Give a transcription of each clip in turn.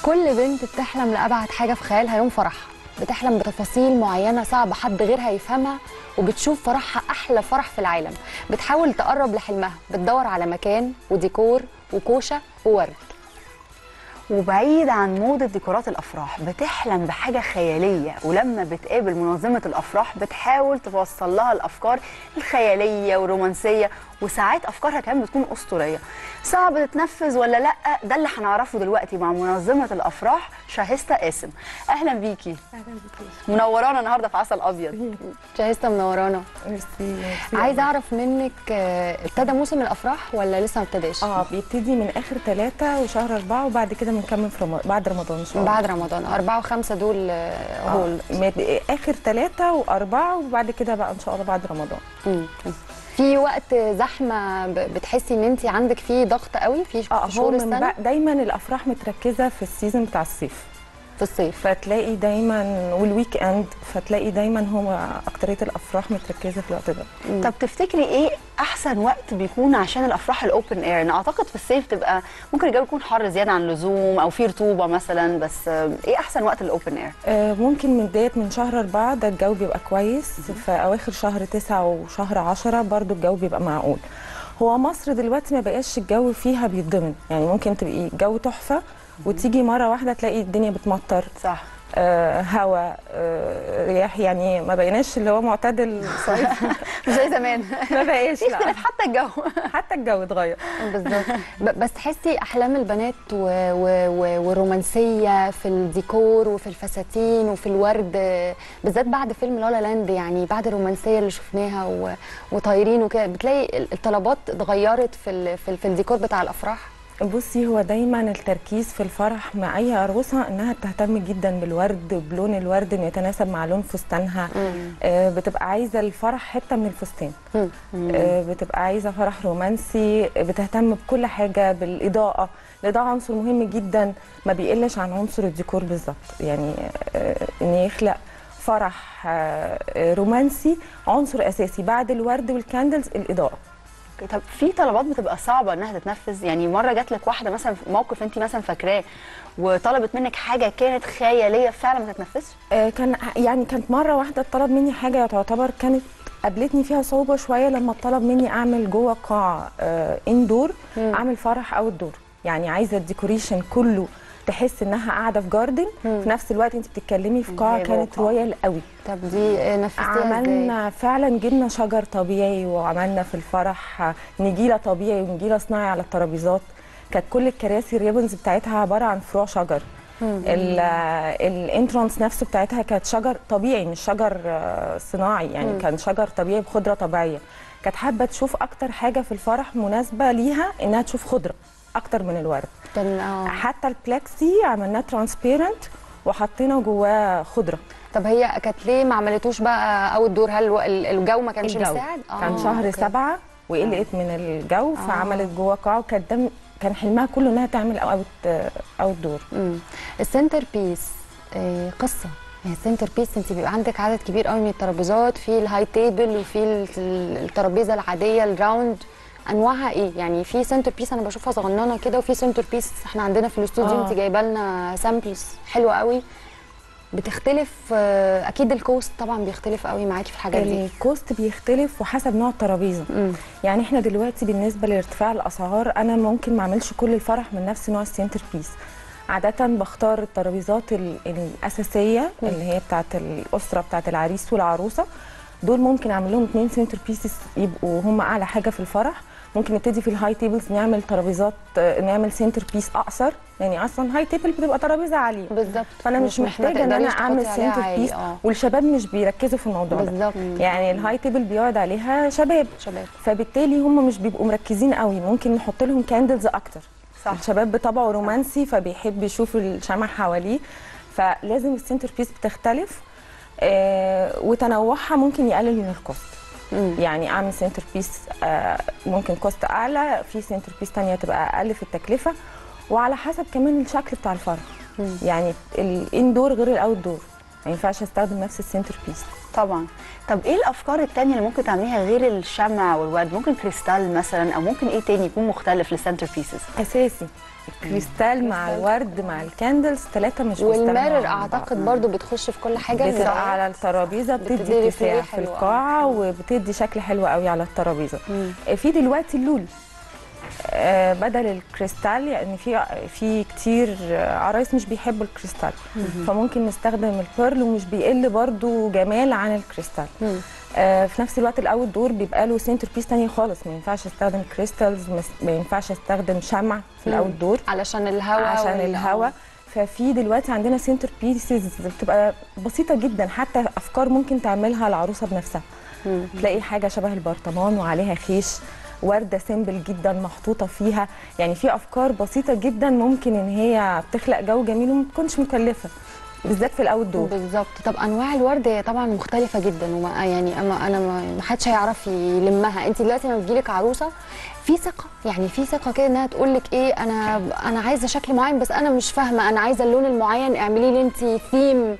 كل بنت بتحلم لأبعد حاجة في خيالها يوم فرحها بتحلم بتفاصيل معينة صعب حد غيرها يفهمها وبتشوف فرحها أحلى فرح في العالم بتحاول تقرب لحلمها بتدور على مكان وديكور وكوشة وورد وبعيد عن موضة ديكورات الأفراح بتحلم بحاجة خيالية ولما بتقابل منظمة الأفراح بتحاول توصل لها الأفكار الخيالية والرومانسية وساعات أفكارها كمان بتكون أسطورية صعب تتنفذ ولا لأ ده اللي هنعرفه دلوقتي مع منظمة الأفراح شاهستة قاسم أهلا بيكي منورانا النهاردة في عسل أبيض شاهستة منورانا ميرسي ميرسي عايزة أعرف منك آه، ابتدى موسم الأفراح ولا لسه ما ابتداش؟ اه بيبتدي من اخر ثلاثة وشهر أربعة وبعد كده بنكمل في رمضان بعد رمضان ان شاء الله بعد رمضان أربعة وخمسة دول آه، هول آه. ما- اخر ثلاثة وأربعة وبعد كده بقى ان شاء الله بعد رمضان مم. في وقت زحمة ب- بتحسي إن أنت عندك فيه ضغط قوي في اه في هو شهور من السنة بقى دايما الافراح متركزه في السيزون بتاع الصيف في الصيف فتلاقي دايما والويك اند فتلاقي دايما هو اكتريه الافراح متركزه في الوقت ده طب تفتكري ايه احسن وقت بيكون عشان الافراح الاوبن اير انا اعتقد في الصيف تبقى ممكن الجو يكون حر زياده عن اللزوم او في رطوبه مثلا بس آه، ايه احسن وقت للاوبن اير آه، ممكن من بداية من شهر أربعة ده الجو بيبقى كويس في أواخر شهر تسعة وشهر عشرة برضو الجو بيبقى معقول هو مصر دلوقتي ما بقاش الجو فيها بيتضمن يعني ممكن تبقي الجو تحفة وتيجي مرة واحدة تلاقي الدنيا بتمطر صح آه هواء آه رياح يعني ما بقيناش اللي هو معتدل صيف مش زي زمان ما بقاش في لا اختلاف حتى الجو حتى الجو اتغير بالظبط ب- بس تحسي احلام البنات و... و... و... والرومانسيه في الديكور وفي الفساتين وفي الورد آه، بالذات بعد فيلم لالا لاند يعني بعد الرومانسيه اللي شفناها و... وطايرين وكده بتلاقي ال- الطلبات اتغيرت في ال... في, ال... في الديكور بتاع الافراح بصي هو دايما التركيز في الفرح مع اي عروسه انها تهتم جدا بالورد بلون الورد انه يتناسب مع لون فستانها آه بتبقى عايزه الفرح حته من الفستان آه بتبقى عايزه فرح رومانسي آه، بتهتم بكل حاجه بالاضاءه الاضاءه عنصر مهم جدا ما بيقلش عن عنصر الديكور بالظبط يعني آه ان يخلق فرح آه آه، رومانسي عنصر اساسي بعد الورد والكاندلز الاضاءه طب في طلبات بتبقى صعبه انها تتنفذ يعني مره جات لك واحده مثلا في موقف انت مثلا فاكراه وطلبت منك حاجه كانت خياليه فعلا ما تتنفذش آه، كان يعني كانت مره واحده طلب مني حاجه تعتبر كانت قابلتني فيها صعوبه شويه لما طلب مني اعمل جوه قاعه اندور اعمل فرح اوت دور يعني عايزه الديكوريشن كله تحس انها قاعده في جاردن في نفس الوقت انت بتتكلمي في قاعه زي جوه كانت قاعة. رويال قوي طب دي آه، نفذتيها ازاي عملنا فعلا جبنا شجر طبيعي وعملنا في الفرح آه، نجيله طبيعي ونجيله صناعي على الترابيزات كانت كل الكراسي الريبنز بتاعتها عباره عن فروع شجر الانترانس نفسه بتاعتها كانت شجر طبيعي مش شجر آه، صناعي يعني كان شجر طبيعي بخضره طبيعيه كانت حابه تشوف اكتر حاجه في الفرح مناسبه ليها انها تشوف خضره اكتر من الورد كان آه. حتى البلاكسي عملناه ترانسبيرنت وحطينا جواه خضره طب هي كانت ليه ما عملتوش بقى اوت دور هل الو- ال- الجو ما كانش الجو. مساعد كان شهر أوكي. سبعة وقلقت من الجو آه. فعملت جوه قاعه وكان ده كان حلمها كله انها تعمل اوت اوت دور مم. السنتر بيس آه، قصه يعني السنتر بيس انت بيبقى عندك عدد كبير قوي من الترابيزات في الهاي تيبل وفي ال- ال- الترابيزه العاديه الراوند انواعها ايه يعني في سنتر بيس انا بشوفها صغننه كده وفي سنتر بيس احنا عندنا في الاستوديو آه. انت جايبه لنا سامبلز حلوه قوي بتختلف آه، اكيد الكوست طبعا بيختلف قوي معاكي في الحاجات دي الكوست بيختلف وحسب نوع الترابيزه مم. يعني احنا دلوقتي بالنسبه لارتفاع الاسعار انا ممكن ما اعملش كل الفرح من نفس نوع السنتر بيس عادة بختار الترابيزات ال- الأساسية اللي هي بتاعت الأسرة بتاعت العريس والعروسة دول ممكن أعمل لهم اتنين سنتر بيسز يبقوا هم أعلى حاجة في الفرح ممكن نبتدي في الهاي تيبلز نعمل ترابيزات آه، نعمل سنتر بيس أقصر يعني أصلا هاي تيبل بتبقى ترابيزة عالية بالظبط فأنا مش, ما محتاجة إن أنا تقدريش أعمل تحطي عليها سنتر عالي، بيس اه والشباب مش بيركزوا في الموضوع ده بالظبط يعني الهاي تيبل بيقعد عليها شباب شباب فبالتالي هم مش بيبقوا مركزين قوي ممكن نحط لهم كاندلز اكتر صح. الشباب بطبعه رومانسي فبيحب يشوف الشمع حواليه فلازم السنتر بيس بتختلف آه وتنوعها ممكن يقلل من الكوست مم. يعني اعمل سنتر بيس آه ممكن كوست اعلى في سنتر بيس تانية تبقى اقل في التكلفه وعلى حسب كمان الشكل بتاع الفرح مم. يعني الاندور غير الاوت دور ما ينفعش استخدم نفس السنتر بيس طبعا طب ايه الافكار التانية اللي ممكن تعمليها غير الشمع والورد ممكن كريستال مثلا او ممكن ايه تاني يكون مختلف للسنتر بيسز اساسي الكريستال مع الورد مع الكاندلز ثلاثه مش بيستغنوا والمرر عن بعض. اعتقد برضو بتخش في كل حاجه بتبقى على الترابيزه بتدي بتدي اتساع ريفليه في حلو أوي. القاعه وبتدي شكل حلو قوي على الترابيزه في دلوقتي اللول آه، بدل الكريستال يعني في في كتير آه، عرايس مش بيحبوا الكريستال فممكن نستخدم البيرل ومش بيقل برضو جمال عن الكريستال مم. آه، في نفس الوقت الاول دور بيبقى له سنتر بيس تاني خالص ما ينفعش استخدم كريستالز مس- ما ينفعش استخدم شمع في مم. الاول دور علشان الهواء عشان وال- الهواء ففي دلوقتي عندنا سنتر بيسز بتبقى بسيطه جدا حتى افكار ممكن تعملها العروسه بنفسها مم. تلاقي حاجه شبه البرطمان وعليها خيش ورده سيمبل جدا محطوطه فيها يعني في افكار بسيطه جدا ممكن ان هي بتخلق جو جميل وما تكونش مكلفه بالذات في الاول دور بالظبط طب انواع الورد هي طبعا مختلفه جدا وما يعني اما انا ما ما حدش هيعرف يلمها انت دلوقتي لما بتجيلك عروسه في ثقه يعني في ثقه كده انها تقول لك ايه انا انا عايزه شكل معين بس انا مش فاهمه انا عايزه اللون المعين اعملي لي انت ثيم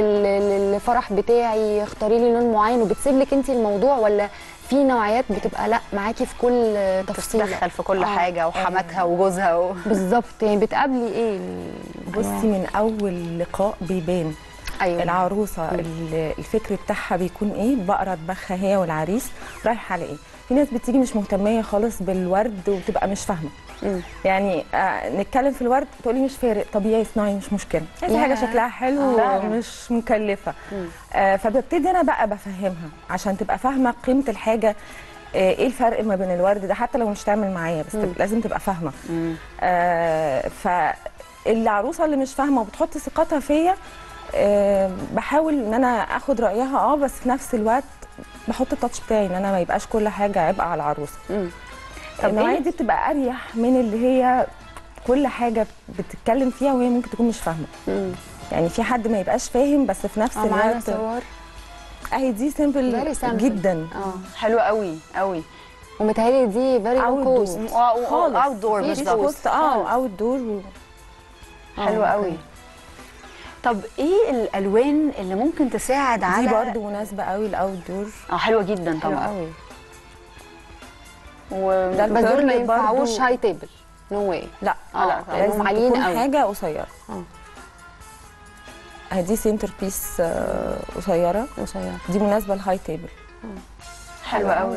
للفرح بتاعي اختاري لي لون معين وبتسيب لك انت الموضوع ولا في نوعيات بتبقى لا معاكي في كل تفصيله تتدخل في كل آه. حاجه وحماتها وجوزها و... بالظبط يعني بتقابلي ايه ال- بصي من اول لقاء بيبان ايوه العروسه ال- الفكر بتاعها بيكون ايه بقرا دماغها هي والعريس رايح على ايه في ناس بتيجي مش مهتميه خالص بالورد وبتبقى مش فاهمه مم. يعني آه نتكلم في الورد تقولي مش فارق طبيعي صناعي مش مشكله عايزه حاجه ياه. شكلها حلو آه. ومش مكلفه مم. آه فببتدي انا بقى بفهمها عشان تبقى فاهمه قيمه الحاجه آه ايه الفرق ما بين الورد ده حتى لو مش تعمل معايا بس مم. تبقى لازم تبقى فاهمه مم. آه فالعروسه اللي مش فاهمه وبتحط ثقتها فيا آه بحاول ان انا اخد رايها اه بس في نفس الوقت بحط التاتش بتاعي ان انا ما يبقاش كل حاجه عبء على العروسه مم. طب طب النوعيه إيه؟ دي بتبقى اريح من اللي هي كل حاجه بتتكلم فيها وهي ممكن تكون مش فاهمه مم. يعني في حد ما يبقاش فاهم بس في نفس اه معانا الوقت صور اهي دي سيمبل Very simple. جدا اه حلو قوي قوي ومتهيألي دي فيري لو Outdoor. كوست خالص اوت دور مفيش بالظبط كوست اه اوت دور حلو آه، قوي أوكي. طب ايه الالوان اللي ممكن تساعد على دي برضو مناسبه قوي الاوت دور اه حلوه جدا حلو طبعا قوي و... ده بس دول ما البيرل ينفعوش برضو- هاي تيبل نو واي لا آه، لا لأنهم لازم عاليين تكون قوي. حاجه قصيره اه اهي دي سنتر بيس آه، قصيره قصيره دي مناسبه للهاي تيبل حلوه قوي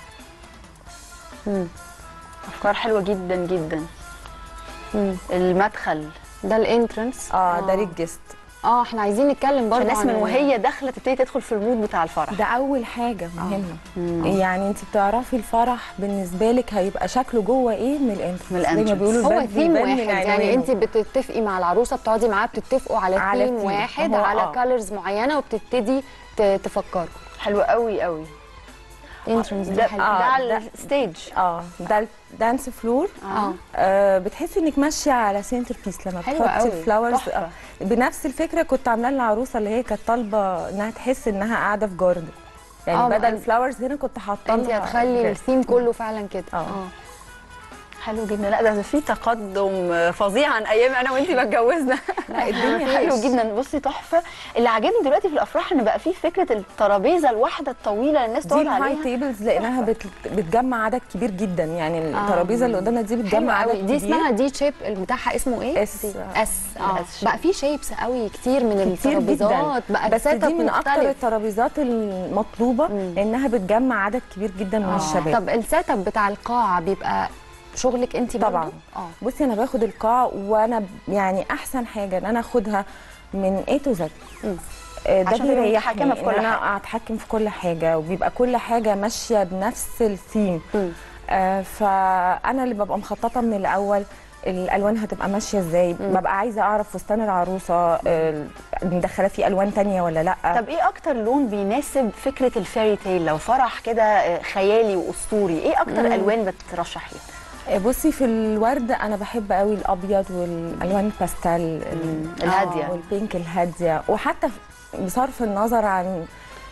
مم. افكار حلوه جدا جدا مم. المدخل ده الانترنس اه ده للجست اه احنا عايزين نتكلم برضه الناس عن من وهي داخله تبتدي تدخل في المود بتاع الفرح ده اول حاجه مهمه مم. يعني انت بتعرفي الفرح بالنسبه لك هيبقى شكله جوه ايه من الانترنس من زي ما الانترنس. بيقولوا هو الباب ثيم بيبان واحد من يعني عنوانه. انت بتتفقي مع العروسه بتقعدي معاها بتتفقوا على, على ثيم theme. واحد هو على آه. كالرز معينه وبتبتدي ت- تفكروا حلو قوي قوي انترنس ده, ده حلو ده آه، على ده- الستيج اه ده الدانس فلور اه آه بتحسي انك ماشيه على سنتر بيس لما حلوة بتحطي قوي. الفلاورز تحفة. آه بنفس الفكره كنت عاملاها للعروسه اللي هي كانت طالبه انها تحس انها قاعده في جاردن يعني آه، بدل ما- الفلاورز هنا كنت حاطه انت لها هتخلي جاردن. الثيم كله فعلا كده اه. حلو جدا لا ده في تقدم فظيع عن ايام انا وانتي ما اتجوزنا لا الدنيا حلو مفيش. جدا بصي تحفه اللي عاجبني دلوقتي في الافراح ان بقى في فكره الترابيزه الواحده الطويله اللي الناس دي تقعد الهاي عليها تيبلز لانها بت... بتجمع عدد كبير جدا يعني الترابيزه اللي قدامنا دي حلوة بتجمع عدد قوي دي كبير. اسمها دي شيب بتاعها اسمه ايه؟ اس. دي. اس اه الإس بقى في شيبس قوي كتير من كتير الترابيزات جدا بقى بس السيت دي اب من اكتر مختلف الترابيزات المطلوبه مم. لانها بتجمع عدد كبير جدا من آه. الشباب طب السيت اب بتاع القاعه بيبقى شغلك انت برضه؟ طبعاً. اه بصي انا باخد القاع وانا ب- يعني احسن حاجه ان انا اخدها من A to Z مم. آه، ده عشان تبقي بيريحني متحكمة في إن كل انا اتحكم في كل حاجه وبيبقى كل حاجه ماشيه بنفس الثيم مم. آه، فانا اللي ببقى مخططه من الاول الالوان هتبقى ماشيه ازاي ببقى عايزه اعرف فستان العروسه آه، مدخله فيه الوان تانية ولا لا طب ايه اكتر لون بيناسب فكره الفيري تيل لو فرح كده آه، خيالي واسطوري ايه اكتر الوان بترشحيها آه، بصي في الورد انا بحب قوي الابيض والالوان الباستيل الهادية. والبينك الهاديه وحتى ف- بصرف النظر عن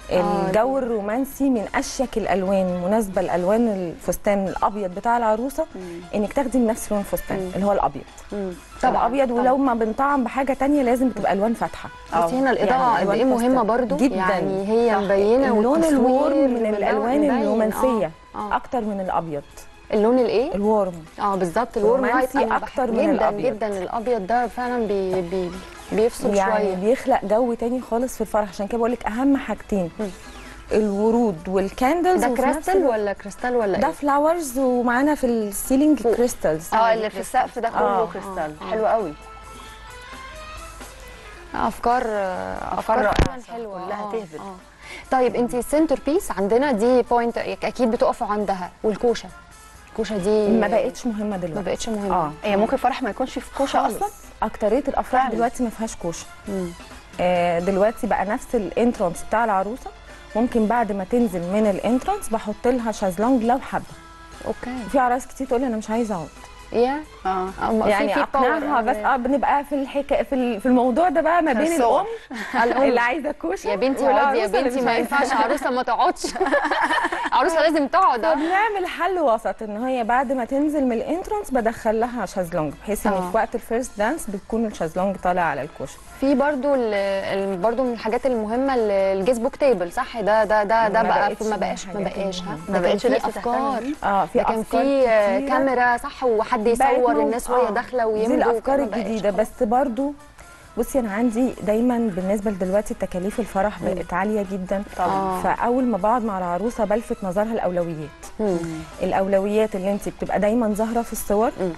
آه، الجو الرومانسي من اشيك الالوان مناسبه لالوان الفستان الابيض بتاع العروسه انك تاخدي من نفس لون الفستان اللي هو الابيض مم. طبعا ابيض طبعاً. ولو ما بنطعم بحاجه تانية لازم بتبقى الوان فاتحه بس هنا الاضاءه يعني قد ألوان ايه مهمه باستل. برضو جداً. يعني هي صح. مبينه اللون والتصوير الورم من مبين- الالوان مبين. الرومانسيه آه. آه. اكتر من الابيض اللون الايه الورم اه بالظبط الورم رومانسي لايت انا أكتر بحب من جدا الأبيض. جدا الابيض ده فعلا بي بي بيفصل يعني شويه بيخلق جو تاني خالص في الفرح عشان كده بقول لك اهم حاجتين الورود والكاندلز ده وفي نفس كريستال الوقت- ولا كريستال ولا ده ايه فلاورز ومعانا في السيلينج فوق. كريستالز اه اللي في السقف ده كله آه، كريستال آه. حلو قوي افكار افكار رائعة فعلا صح، حلوه كلها آه، تهبل. آه. طيب انت السنتر بيس عندنا دي بوينت اكيد بتقفوا عندها والكوشه الكوشه دي ما بقتش مهمه ما دلوقتي بقتش مهمه اه هي ممكن فرح ما يكونش في كوشه خالص. اصلا اكتريه الافراح فعلا. دلوقتي ما فيهاش كوشه مم. آه دلوقتي بقى نفس الانترانس بتاع العروسه ممكن بعد ما تنزل من الانترانس بحط لها شازلونج لو حابه اوكي في عرايس كتير تقول لي انا مش عايزه اقعد يا اه أما في- يعني في اقنعها power. بس اه بنبقى في الحكايه في ال- في الموضوع ده بقى ما بين الصور. الام اللي عايزه كوشه يا بنتي والعروسة اقعدي يا اللي بنتي مش ما عايزة. ينفعش عروسه ما تقعدش عروسه لازم تقعد آه. فبنعمل حل وسط ان هي بعد ما تنزل من الانترانس بدخل لها شازلونج بحيث ان آه. في وقت الفيرست دانس بتكون الشازلونج طالع على الكوشه في برضو ال- ال- برضو من الحاجات المهمه ال- الجيز بوك تيبل صح ده ده ده ده ما بقى بقتش ما من بقاش ما الحاجات بقاش ها المهمة. ده ما كان بقتش في الناس افكار بتهتم اه في ده كان افكار في آه، كتيرة. كاميرا صح وحد بقت يصور مو- الناس وهي آه. داخله دي ويمضوا الافكار ما بقاش الجديده خالص. بس برضو بصي انا عندي دايما بالنسبه لدلوقتي تكاليف الفرح بقت عاليه جدا طبعا آه. فاول ما بقعد مع العروسه بلفت نظرها الاولويات مم. الاولويات اللي انت بتبقى دايما ظاهره في الصور مم.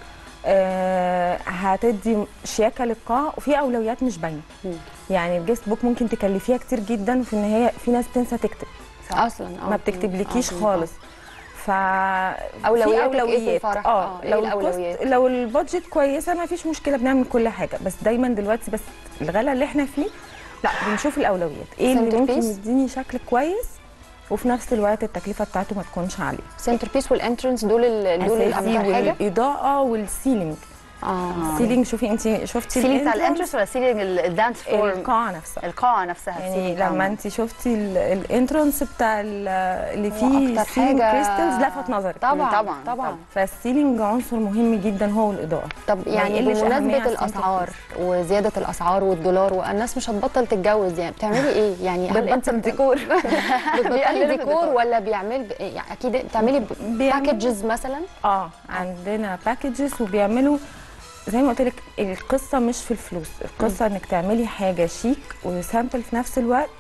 آه هتدي شياكه للقاعه وفي اولويات مش باينه مم. يعني الجيست بوك ممكن تكلفيها كتير جدا وفي النهايه في ناس بتنسى تكتب اصلا آه. ما بتكتبلكيش آه. خالص ف أولوياتك في إيه في الفرح؟ آه، اه إيه لو الأولويات؟ الكوست لو البادجت كويسه ما فيش مشكله بنعمل كل حاجه بس دايما دلوقتي بس الغلا اللي احنا فيه لا بنشوف الاولويات ايه اللي ممكن Centerpiece؟ يديني شكل كويس وفي نفس الوقت التكلفه بتاعته ما تكونش عاليه سنتر بيس والانترنس دول ال- دول اساسي الاكتر حاجه والاضاءه والسيلينج اه السيلينج شوفي انت شفتي السيلينج بتاع الانترنس الانترس ولا السيلينج الدانس فلور القاعه نفسها القاعه نفسها يعني السيلينج بتاعهم. لما انت شفتي ال- الانترانس بتاع ال- اللي هو فيه أكتر سيلينج حاجة- كريستالز لفت نظرك طبعا طبعاً، طبعا طبعا فالسيلينج عنصر مهم جدا هو والاضاءه طب ما يعني يقلش أهمية بمناسبه على الاسعار وزياده الاسعار والدولار والناس مش هتبطل تتجوز يعني بتعملي ايه يعني هل انت بتبطل ديكور بتبطلي بيقللوا في ديكور الديكور. ولا بيعمل ب- يعني اكيد بتعملي بيعملوا- باكجز مثلا اه عندنا باكجز وبيعملوا زي ما قلت لك القصه مش في الفلوس القصه انك تعملي حاجه شيك وسامبل في نفس الوقت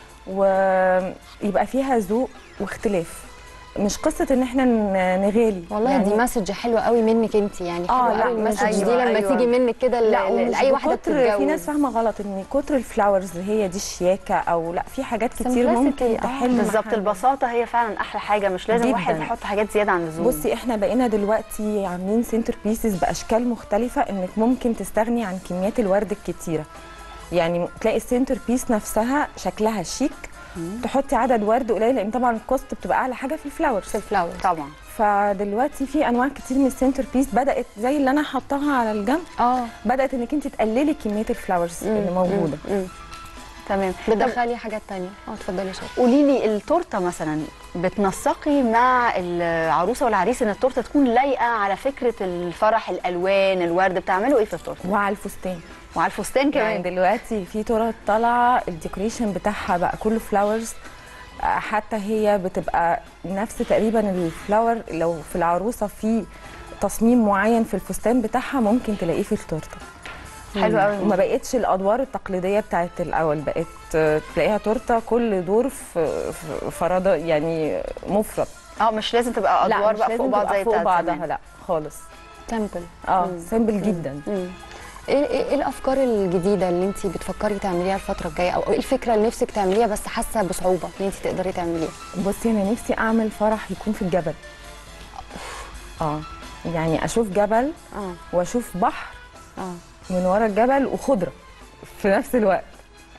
ويبقى فيها ذوق واختلاف مش قصه ان احنا ن- نغالي والله يعني دي مسج حلوه قوي منك انت يعني آه، حلوه لا، قوي مش- المسج دي أيوة، لما أيوة. تيجي منك كده ل- لا ل- ومش لاي واحده بكتر بتتجوز في ناس فاهمه غلط ان كتر الفلاورز هي دي الشياكه او لا في حاجات كتير Simplicity، ممكن آه. تحل بالظبط محل. البساطه هي فعلا احلى حاجه مش لازم جداً. واحد يحط حاجات زياده عن اللزوم بصي احنا بقينا دلوقتي عاملين سنتر بيسز باشكال مختلفه انك ممكن تستغني عن كميات الورد الكتيره يعني تلاقي السنتر بيس نفسها شكلها شيك تحطي عدد ورد قليل لان طبعا الكوست بتبقى اعلى حاجه في الفلاورز في الفلاور طبعا فدلوقتي في انواع كتير من السنتر بيس بدات زي اللي انا حطاها على الجنب اه بدات انك انت تقللي كميه الفلاورز اللي موجوده مم. تمام طب بتدخلي حاجات تانية اه اتفضلي يا شيخ قولي لي التورته مثلا بتنسقي مع العروسه والعريس ان التورته تكون لايقه على فكره الفرح الالوان الورد بتعملوا ايه في التورته وعلى الفستان وعلى الفستان يعني كمان دلوقتي في تورت طالعه الديكوريشن بتاعها بقى كله فلاورز حتى هي بتبقى نفس تقريبا الفلاور لو في العروسه في تصميم معين في الفستان بتاعها ممكن تلاقيه في التورته حلو قوي وما بقتش الادوار التقليديه بتاعت الاول بقت آه، تلاقيها تورته كل دور في في فرادة يعني مفرد اه مش لازم تبقى لا ادوار مش بقى لازم فوق بعض تبقى زي فوق بتاعت بعضها زمان. لا خالص تمبل اه مم. سيمبل جدا مم. ايه ايه إيه الافكار الجديده اللي انت بتفكري تعمليها الفتره الجايه او ايه الفكره اللي نفسك تعمليها بس حاسه بصعوبه ان انت تقدري تعمليها بصي انا نفسي اعمل فرح يكون في الجبل اه يعني اشوف جبل اه واشوف بحر اه من ورا الجبل وخضره في نفس الوقت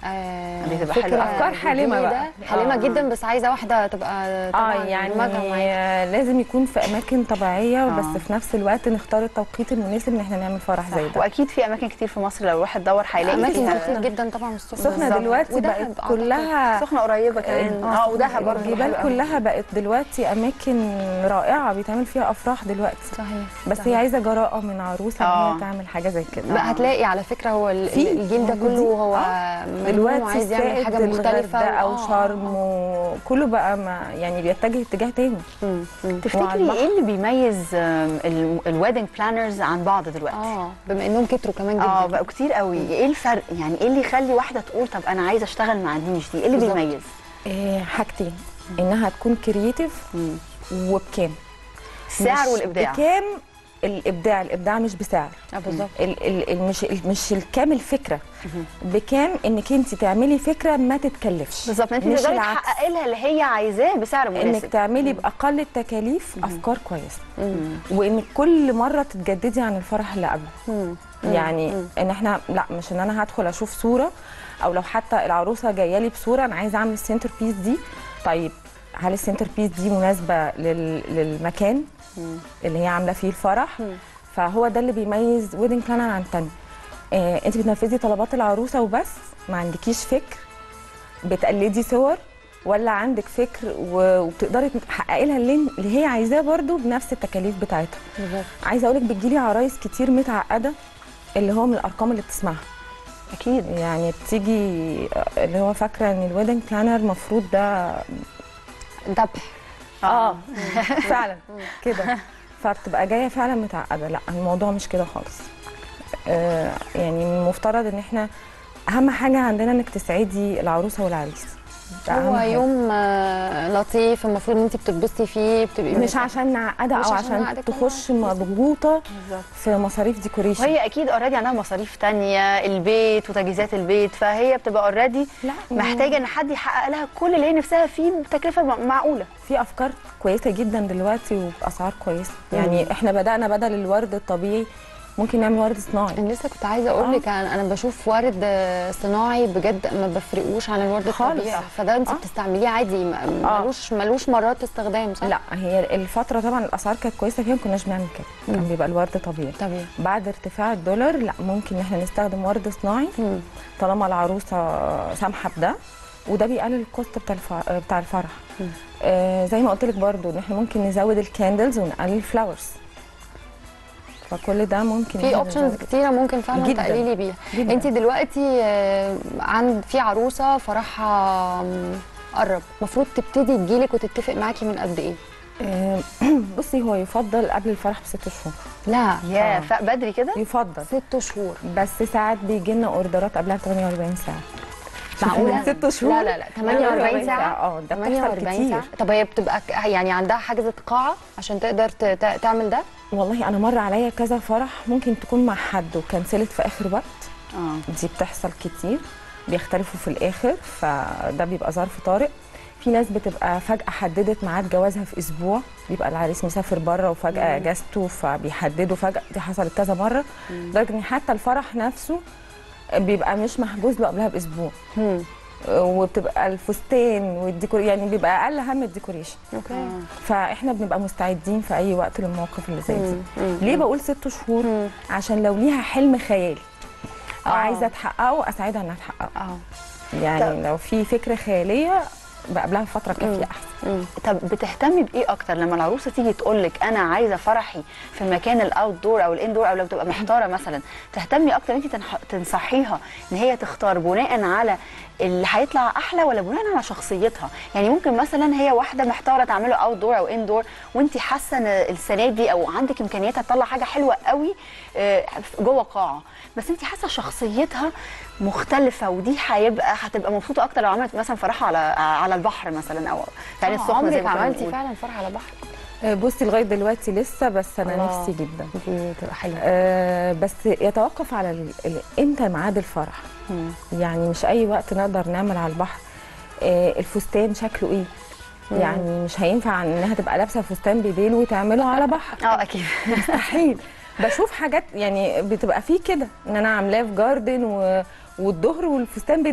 آه دي تبقى فكرة حلوة. أفكار حالمة جديدة، بقى. حالمه آه. جدا بس عايزه واحده تبقى اه طبعا يعني دماغها معاك. لازم يكون في اماكن طبيعيه آه. بس في نفس الوقت نختار التوقيت المناسب ان احنا نعمل فرح زي ده واكيد في اماكن كتير في مصر لو الواحد دور هيلاقي اماكن فيها كتير جدا طبعا السخنه السخنه بالظبط. دلوقتي ودهب بقت أعتقد. كلها سخنه قريبه كمان اه ودهب برضه الجبال حلوة أوي. كلها بقت دلوقتي اماكن رائعه بيتعمل فيها افراح دلوقتي صحيح بس صحيح. هي عايزه جراءه من عروسه ان آه. هي تعمل حاجه زي كده بقى هتلاقي على فكره هو ال- في الجيل ده موجودين. كله هو آه. مجنون دلوقتي وعايز يعمل حاجه مختلفه او آه، شرم آه، وكله بقى ما يعني بيتجه اتجاه تاني آه. مم، مم. وعلى تفتكري البحر. ايه اللي بيميز الويدنج بلانرز عن بعض دلوقتي؟ اه بما انهم كتروا كمان جدا اه بقوا كتير قوي ايه الفرق يعني ايه اللي يخلي واحده تقول طب انا عايزه اشتغل مع دي مش دي ايه اللي بالظبط. بيميز إيه حاجتين انها تكون كرييتيف مم. وبكام السعر مش والابداع بكام الابداع الابداع مش بسعر اه بالظبط ال ال ال مش ال مش الكام الفكره بكام انك انت تعملي فكره ما تتكلفش بالظبط انت مش تقدري العكس. تحققي لها اللي هي عايزاه بسعر انك مناسب تعملي باقل التكاليف افكار كويسه مم. وانك كل مره تتجددي عن الفرح اللي قبله مم. يعني ان احنا لا مش ان انا هدخل اشوف صوره او لو حتى العروسه جايه لي بصوره انا عايزه اعمل السنتر بيس دي طيب هل السنتر بيس دي مناسبه لل... للمكان اللي هي عامله فيه الفرح مم. فهو ده اللي بيميز ويدنج بلانر عن تاني آه انت بتنفذي طلبات العروسه وبس ما عندكيش فكر بتقلدي صور ولا عندك فكر و- وبتقدري تحققي لها اللي اللي هي عايزاه برضو بنفس التكاليف بتاعتها بالظبط عايزه اقولك بتجيلي عرايس كتير متعقده اللي هو من الارقام اللي بتسمعها اكيد يعني بتيجي اللي هو فاكره ان الويدنج بلانر المفروض ده ذبح اه فعلا كده فبتبقى جايه فعلا متعقده لا الموضوع مش كده خالص آه يعني من المفترض ان احنا اهم حاجه عندنا انك تسعدي العروسه والعريس ده أهم هو حاجة. يوم آه، لطيف المفروض ان انت بتتبسطي فيه بتبقي مش عشان نعقده مش او عشان عشان نعقدك تخش طبعاً. مضغوطه بالظبط في مصاريف ديكوريشن وهي اكيد اوريدي عندها مصاريف تانية البيت وتجهيزات البيت فهي بتبقى اوريدي لا محتاجه ان حد يحقق لها كل اللي هي نفسها فيه بتكلفه م- معقوله في افكار كويسه جدا دلوقتي وباسعار كويسه يعني احنا بدانا بدل الورد الطبيعي ممكن نعمل ورد صناعي انا لسه كنت عايزه اقول آه. لك انا أنا بشوف ورد آه، صناعي بجد ما بفرقوش عن الورد خالص. الطبيعي فده انت آه. بتستعمليه عادي ما- آه. ملوش ملوش مرات استخدام صح؟ لا هي الفتره طبعا الاسعار كانت كويسه فيها ما كناش بنعمل كده كان بيبقى الورد طبيعي طبيعي بعد ارتفاع الدولار لا ممكن ان احنا نستخدم ورد صناعي مم. طالما العروسه سامحه بده وده بيقلل الكوست بتاع الف- بتاع الفرح آه زي ما قلت لك برضو ان احنا ممكن نزود الكاندلز ونقلل الفلاورز فكل ده ممكن في إحنا اوبشنز نزود. كتيره ممكن فعلا جداً. تقللي بيها جداً. انت دلوقتي آه، عند في عروسه فرحها مم، قرب المفروض تبتدي تجيلك وتتفق معاكي من قد ايه آه، بصي هو يفضل قبل الفرح بست شهور لا يا آه. فبدري كده يفضل ست شهور بس ساعات بيجي لنا اوردرات قبلها ب 48 ساعه معقولة؟ ست شهور لا لا لا 48 ساعة اه ده بتحصل 48 كتير ساعة طب هي بتبقى ك- يعني عندها حجزة قاعة عشان تقدر ت- ت- تعمل ده؟ والله انا مر عليا كذا فرح ممكن تكون مع حد وكنسلت في اخر وقت اه دي بتحصل كتير بيختلفوا في الاخر فده بيبقى ظرف طارئ في ناس بتبقى فجأة حددت ميعاد جوازها في أسبوع بيبقى العريس مسافر بره وفجأة أجازته فبيحددوا فجأة دي حصلت كذا مرة لدرجة إن حتى الفرح نفسه بيبقى مش محجوز له قبلها بأسبوع وبتبقى الفستان والديكور يعني بيبقى أقل هم الديكوريشن اوكي فاحنا بنبقى مستعدين في اي وقت للمواقف اللي زي دي مم. ليه بقول ست شهور مم. عشان لو ليها حلم خيالي آه. وعايزه تحققه اساعدها انها تحققه اه يعني لو في فكره خياليه بقى قبلها فتره كافيه احسن مم. طب بتهتمي بايه اكتر لما العروسه تيجي تقول لك انا عايزه فرحي في المكان الاوت دور او الاندور او لو بتبقى محتاره مثلا تهتمي اكتر انت تنح... تنصحيها ان هي تختار بناء على اللي هيطلع احلى ولا بناء على شخصيتها يعني ممكن مثلا هي واحده محتاره تعمله اوت دور او اندور وانت حاسه ان السنه دي او عندك امكانيات تطلع حاجه حلوه قوي آه، جوه قاعه بس انت حاسه شخصيتها مختلفه ودي هيبقى هتبقى مبسوطه اكتر لو عملت مثلا فرحه على على البحر مثلا او في عين آه، السخنه زي عمرك ما كنا عملتي بنقول. فعلا فرح على بحر آه، بصي لغايه دلوقتي لسه بس انا الله. نفسي جدا دي تبقى حلوه آه بس يتوقف على ال- ال- امتى ميعاد الفرح مم. يعني مش اي وقت نقدر نعمل على البحر آه الفستان شكله ايه يعني مش هينفع انها تبقى لابسه فستان بديل وتعمله على بحر اه اكيد مستحيل بشوف حاجات يعني بتبقى فيه كده ان انا عاملاه في جاردن و... والظهر والفستان بديل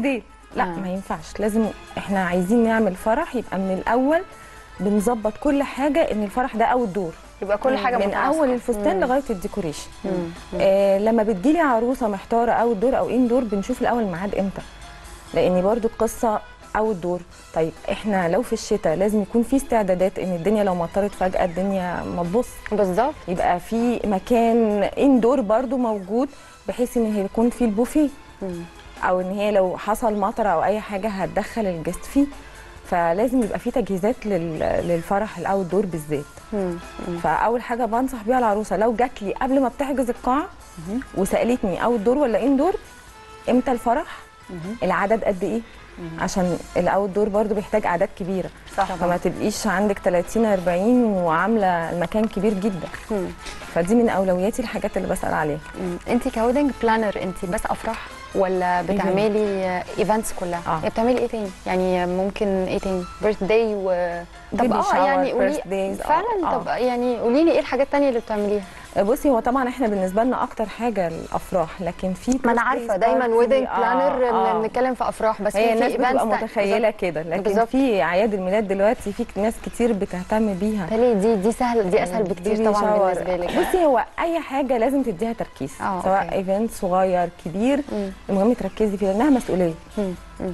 لا آه. ما ينفعش لازم احنا عايزين نعمل فرح يبقى من الاول بنظبط كل حاجه ان الفرح ده اول دور يبقى كل حاجه من متناسقة. اول الفستان لغايه الديكوريشن مم. آه لما بتجيلي عروسه محتاره اوت دور او ان دور بنشوف الاول الميعاد امتى لان برضو القصه اوت دور طيب احنا لو في الشتاء لازم يكون في استعدادات ان الدنيا لو مطرت فجاه الدنيا ما تبص بالظبط يبقى في مكان اندور برضو موجود بحيث ان هيكون في البوفيه مم. او ان هي لو حصل مطر او اي حاجه هتدخل الجست فيه فلازم يبقى في تجهيزات لل- للفرح الاوت دور بالذات مم. فاول حاجه بنصح بيها العروسه لو جات لي قبل ما بتحجز القاعه وسالتني اوت دور ولا ان دور امتى الفرح العدد قد ايه عشان الاوت دور برضو بيحتاج اعداد كبيره صح فما تبقيش عندك 30 40 وعامله المكان كبير جدا مم. فدي من اولوياتي الحاجات اللي بسال عليها انت كويدنج بلانر انت بس افراح ولا بتعملي ايفنتس كلها آه. يعني بتعملي ايه تاني يعني ممكن ايه تاني بيرث داي و طب Baby اه shower, يعني قولي birthdays، آه، فعلا آه. طب يعني قولي لي ايه الحاجات التانية اللي بتعمليها بصي هو طبعا احنا بالنسبه لنا اكتر حاجه الافراح لكن في ما انا birthdays عارفه دايما party، ويدنج آه، بلانر آه. بنتكلم في افراح بس هي في الناس في بتبقى events تا- متخيله كده لكن بالظبط. في اعياد الميلاد دلوقتي في ناس كتير بتهتم بيها بالتالي دي دي سهل دي اسهل بكتير بيبي طبعا شاور. بالنسبه لك بصي هو اي حاجه لازم تديها تركيز آه، سواء أوكي. ايفنت صغير كبير مم. المهم تركزي فيه لانها مسؤوليه مم. مم.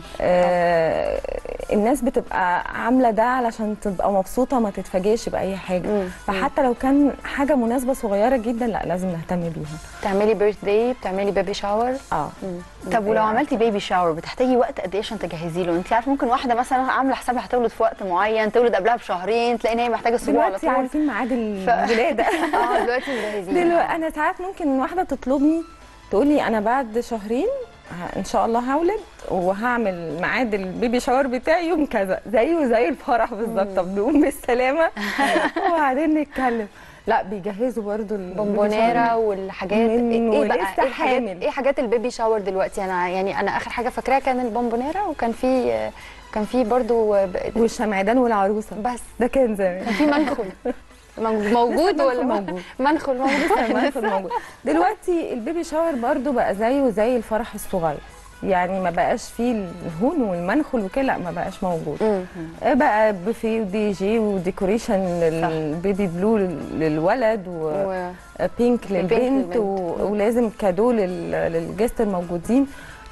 آه الناس بتبقى عامله ده علشان تبقى مبسوطه ما تتفاجئش باي حاجه مم. فحتى لو كان حاجه مناسبه صغيره جدا لا لازم نهتم بيها بتعملي بيرث داي بتعملي بيبي شاور اه طب ولو آه. عملتي بيبي شاور بتحتاجي وقت قد ايه عشان تجهزي له انت عارفه ممكن واحده مثلا عامله حسابها هتولد في وقت معين تولد قبلها بشهرين تلاقي ان هي محتاجه اسبوع على دلوقتي طول عارفين ميعاد الولاده اه دلوقتي مجهزين دلوقتي انا ساعات ممكن واحده تطلبني تقول لي انا بعد شهرين ه- ان شاء الله هولد وهعمل ميعاد البيبي شاور بتاعي يوم كذا زيه زي الفرح بالظبط طب نقوم بالسلامه وبعدين نتكلم لا بيجهزوا برضو البيبي بومبونيرا شاور. والحاجات من- ايه بقى ولسه ايه الحاجات حامل. ايه حاجات البيبي شاور دلوقتي انا يعني انا اخر حاجه فاكراها كان البومبونيرا وكان في كان في برضو ب- والشمعدان والعروسه بس ده كان زمان كان في منخل من- موجود لسه ولا المنخل موجود موجود. منخل موجود المنخل موجود دلوقتي البيبي شاور برضو بقى زيه زي الفرح الصغير يعني ما بقاش فيه الهون والمنخل وكده لا ما بقاش موجود مم. بقى بوفيه ودي جي وديكوريشن للبيبي بلو لل- للولد و- وبينك للبنت للبنت. و- ولازم كادو لل- للجست الموجودين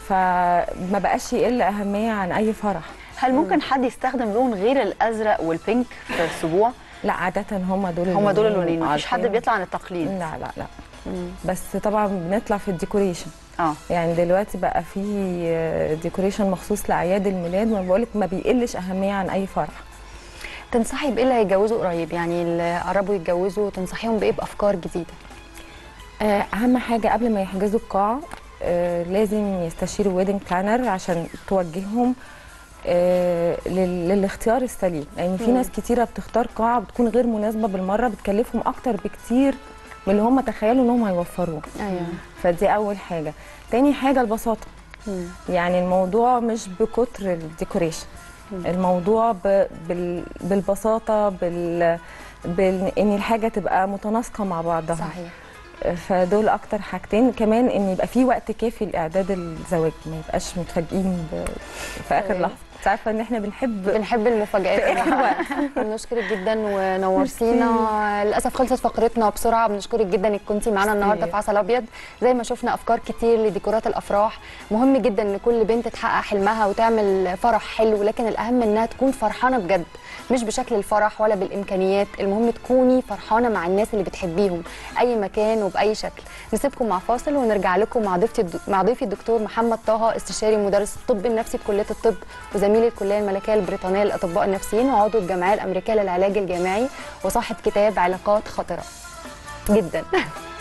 فما بقاش يقل اهميه عن اي فرح هل ممكن حد يستخدم لون غير الازرق والبينك في السبوع لا عاده هم دول هم دول اللونين. اللونين مفيش حد عارفين. بيطلع عن التقليد لا لا لا بس طبعا بنطلع في الديكوريشن اه يعني دلوقتي بقى في ديكوريشن مخصوص لاعياد الميلاد ما بقولك ما بيقلش اهميه عن اي فرح تنصحي بايه اللي هيتجوزوا قريب يعني اللي قربوا يتجوزوا تنصحيهم بايه بافكار جديده آه، اهم حاجه قبل ما يحجزوا القاعه آه، لازم يستشيروا ويدنج بلانر عشان توجههم آه، لل- للاختيار السليم لان في مم. ناس كتيره بتختار قاعه بتكون غير مناسبه بالمره بتكلفهم اكتر بكتير من اللي هم تخيلوا انهم هيوفروه ايوه فدي اول حاجه تاني حاجه البساطه مم. يعني الموضوع مش بكتر الديكوريشن الموضوع ب... بال... بالبساطه بال... بال... ان الحاجه تبقى متناسقه مع بعضها صحيح فدول اكتر حاجتين كمان ان يبقى في وقت كافي لاعداد الزواج ما يبقاش متفاجئين ب... في اخر أيوة. لحظه انت عارفه ان احنا بنحب بنحب المفاجآت في آخر وقت. بنشكرك جدا ونورتينا للاسف خلصت فقرتنا بسرعه بنشكرك جدا انك كنتي معانا ميرسي. النهارده في عسل ابيض زي ما شفنا افكار كتير لديكورات الافراح مهم جدا ان كل بنت تحقق حلمها وتعمل فرح حلو لكن الاهم انها تكون فرحانه بجد مش بشكل الفرح ولا بالامكانيات المهم تكوني فرحانه مع الناس اللي بتحبيهم اي مكان وباي شكل نسيبكم مع فاصل ونرجع لكم مع ضيفتي الد- مع ضيفي الدكتور محمد طه استشاري مدرس الطب النفسي بكليه الطب وزميل الكليه الملكيه البريطانيه للاطباء النفسيين وعضو الجمعيه الامريكيه للعلاج الجامعي وصاحب كتاب علاقات خطره جدا